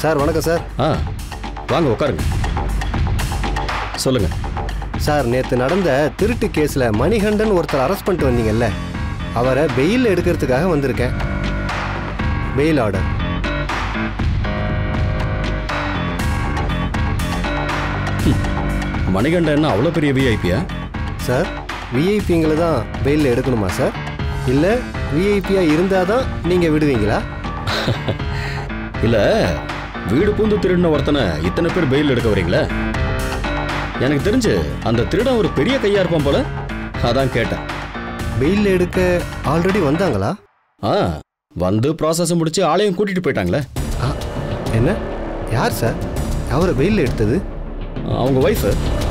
sir வணக்கம் sir ஆ வாங்க உட்காருங்க சொல்லுங்க சார் நேற்று நடந்த திருட்டு கேஸில் மணிகண்டன் ஒருத்தர் அரெஸ்ட் பண்ணிட்டு வந்தீங்கல்ல அவரை பெயில் எடுக்கிறதுக்காக வந்திருக்கேன் பெயில் ஆர்டர் மணிகண்டன் என்ன அவ்வளோ பெரிய விஐபியா சார் விஐபிங்களை தான் பெயில் எடுக்கணுமா சார் இல்லை விஐபியாக இருந்தால் தான் நீங்கள் விடுவீங்களா இல்ல வீடு பூந்து திருடின ஒருத்தனை இத்தனை பேர் பெயில் எடுக்க வரீங்களே எனக்கு தெரிஞ்சு அந்த திருடன் ஒரு பெரிய கையா இருப்பான் போல அதான் கேட்டேன் பெயில் எடுக்க ஆல்ரெடி வந்தாங்களா ஆ வந்து ப்ராசஸ் முடிச்சு ஆளையும் கூட்டிட்டு போயிட்டாங்களே ஆ, என்ன யார் சார் அவரை பெயில் எடுத்தது அவங்க ஒய்ஃபு